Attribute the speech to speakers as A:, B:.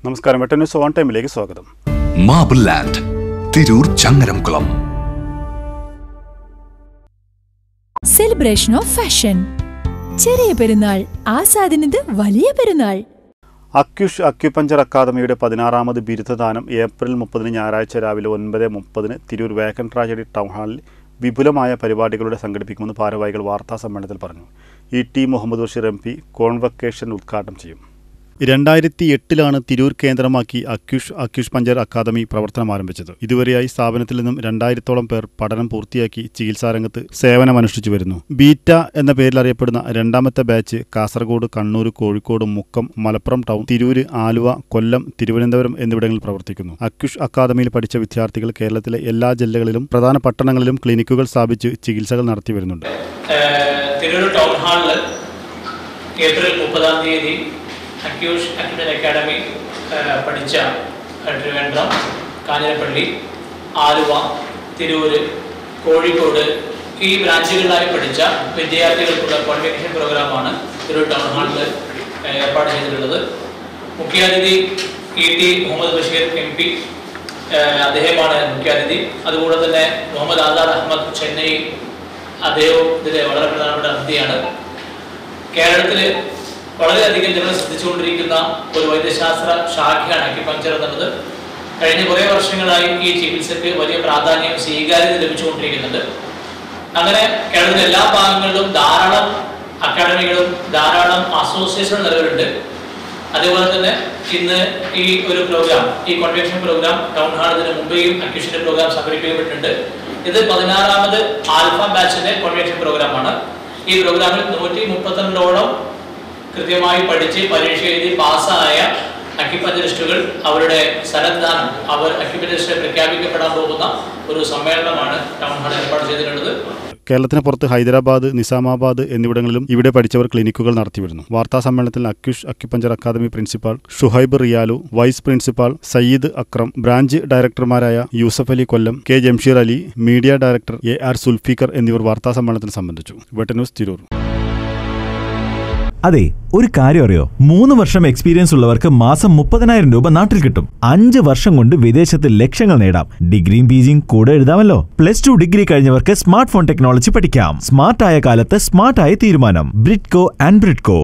A: നമസ്കാരം വെട്ട news on ടൈമിലേക്ക് സ്വാഗതം
B: marble land Tirur Changaramkulam
C: celebration of fashion ചെറിയ പെരുന്നാൾ ആസാദിനത് വലിയ പെരുന്നാൾ
A: അക്യുഷ് അക്യുപഞ്ചർ അക്കാദമിയുടെ പതിനാറാമത് ബിരുദദാനം ഏപ്രിൽ മുപ്പതിന് ഞായറാഴ്ച രാവിലെ ഒൻപത് മുപ്പതിന് തിരൂർ വേക്കൻ ട്രാജഡി ടൗൺ ഹാളിൽ വിപുലമായ പരിപാടികളുടെ സംഘടിപ്പിക്കുമെന്ന് ഭാരവാഹികൾ വാർത്താ സമ്മേളനത്തിൽ പറഞ്ഞു E T Muhammad Basheer M P convocation ഉദ്ഘാടനം ചെയ്യും രണ്ടായിരത്തി എട്ടിലാണ് തിരൂർ കേന്ദ്രമാക്കി അക്യുഷ് അക്യുഷ് പഞ്ചർ അക്കാദമി പ്രവർത്തനം ആരംഭിച്ചത് ഇതുവരെയായി സ്ഥാപനത്തിൽ നിന്നും രണ്ടായിരത്തോളം പേർ പഠനം പൂർത്തിയാക്കി ചികിത്സാരംഗത്ത് സേവനമനുഷ്ഠിച്ചു വരുന്നു ബീറ്റ എന്ന പേരിൽ അറിയപ്പെടുന്ന രണ്ടാമത്തെ ബാച്ച് കാസർഗോഡ് കണ്ണൂർ കോഴിക്കോട് മുക്കം മലപ്പുറം ടൗൺ തിരൂര് ആലുവ കൊല്ലം തിരുവനന്തപുരം എന്നിവിടങ്ങളിൽ പ്രവർത്തിക്കുന്നു അക്യുഷ് അക്കാദമിയിൽ പഠിച്ച വിദ്യാർത്ഥികൾ കേരളത്തിലെ എല്ലാ ജില്ലകളിലും പ്രധാന പട്ടണങ്ങളിലും ക്ലിനിക്കുകൾ സ്ഥാപിച്ച് ചികിത്സകൾ നടത്തി വരുന്നുണ്ട്
D: ഏഹ് തിരൂർ ടൗൺ ഹാളിൽ ഏപ്രിൽ മുപ്പതാം തീയതി അക്യൂഷ് അക്യൂഷൻ അക്കാഡമി ഏഹ് പഠിച്ച ഏഹ് ട്രിവാൻഡ്രം കാഞ്ഞിരപ്പള്ളി ആലുവ തിരൂര് കോഴിക്കോട് ഈ ബ്രാഞ്ചുകളിലായി പഠിച്ച വിദ്യാർത്ഥികൾക്കുള്ള ക്വാളിഫിക്കേഷൻ പ്രോഗ്രാമാണ് തിരൂർ ടൗൺ ഹാളിൽ ഏഹ് ഏർപ്പാട് ചെയ്തിട്ടുള്ളത് മുഖ്യാതിഥി E T Muhammad Basheer M P അദ്ദേഹമാണ് മുഖ്യാതിഥി അതുകൂടെ തന്നെ മുഹമ്മദ് ആസാദ് അഹമ്മദ് ചെന്നൈ അദ്ദേഹവും ഇതിലെ വളരെ പ്രധാനപ്പെട്ട അതിഥിയാണ് കേരളത്തിൽ വളരെയധികം ജനങ്ങൾ ശ്രദ്ധിച്ചുകൊണ്ടിരിക്കുന്ന ഒരു വൈദ്യശാസ്ത്ര ശാഖയാണ് അക്യുപങ്ചർ എന്നുള്ളത് കഴിഞ്ഞ കുറേ വർഷങ്ങളായി ഈ ചികിത്സയ്ക്ക് വലിയ പ്രാധാന്യം സ്വീകാര്യത ലഭിച്ചുകൊണ്ടിരിക്കുന്നുണ്ട് അങ്ങനെ കേരളത്തിലെ എല്ലാ ഭാഗങ്ങളിലും ധാരാളം അക്കാഡമികളും ധാരാളം അസോസിയേഷനും നിലവിലുണ്ട് അതേപോലെ തന്നെ ഇന്ന് ഈ ഒരു പ്രോഗ്രാം ഈ കോൺവെൻഷൻ പ്രോഗ്രാം ടൗൺ ഹാളിന് മുംബൈയും അക്യൂഷന്റെ പ്രോഗ്രാം സംഘടിപ്പിക്കപ്പെട്ടിട്ടുണ്ട് ഇത് പതിനാറാമത് ആൽഫ ബാച്ചിന്റെ കോൺവെൻഷൻ പ്രോഗ്രാമാണ് ഈ പ്രോഗ്രാമിൽ നൂറ്റി മുപ്പത്തിരണ്ടോളം കൃത്യമായി പഠിച്ച് പരീക്ഷ എഴുതി പാസ്സായ അക്യുപഞ്ചറിസ്റ്റുകൾ അവരുടെ സന്നദ്ധാനം അവർ അക്യുപഞ്ചറിസ്റ്റ് പ്രഖ്യാപിക്കപ്പെടാൻ പോകുന്ന ഒരു സമ്മേളനമാണ് ടൗൺ ഹാൾ ഏർപ്പാട് ചെയ്തിട്ടുള്ളത്
A: കേരളത്തിന് പുറത്ത് ഹൈദരാബാദ് നിസാമാബാദ് എന്നിവിടങ്ങളിലും ഇവിടെ പഠിച്ചവർ ക്ലിനിക്കുകൾ നടത്തിവരുന്നു വാർത്താ സമ്മേളനത്തിൽ Acush acupuncture academy principal Shuhaib Riyalu vice principal Sayyid Akram branch ഡയറക്ടർമാരായ Yusuf Ali Kollam K Jamsheer Ali media director A R Sulfiqar എന്നിവർ വാർത്താ സമ്മേളനത്തിൽ സംബന്ധിച്ചു വെട്ട ന്യൂസ് തിരൂർ
E: അതെ ഒരു കാര്യം അറിയോ മൂന്ന് വർഷം എക്സ്പീരിയൻസ് ഉള്ളവർക്ക് മാസം മുപ്പതിനായിരം രൂപ നാട്ടിൽ കിട്ടും അഞ്ച് വർഷം കൊണ്ട് വിദേശത്ത് ലക്ഷങ്ങൾ നേടാം ഡിഗ്രിയും പിജിയും കൂടെ എഴുതാമല്ലോ പ്ലസ് ടു ഡിഗ്രി കഴിഞ്ഞവർക്ക് സ്മാർട്ട് ഫോൺ ടെക്നോളജി പഠിക്കാം സ്മാർട്ടായ കാലത്ത് സ്മാർട്ടായ തീരുമാനം ബ്രിഡ്കോ ആൻഡ് ബ്രിഡ്കോ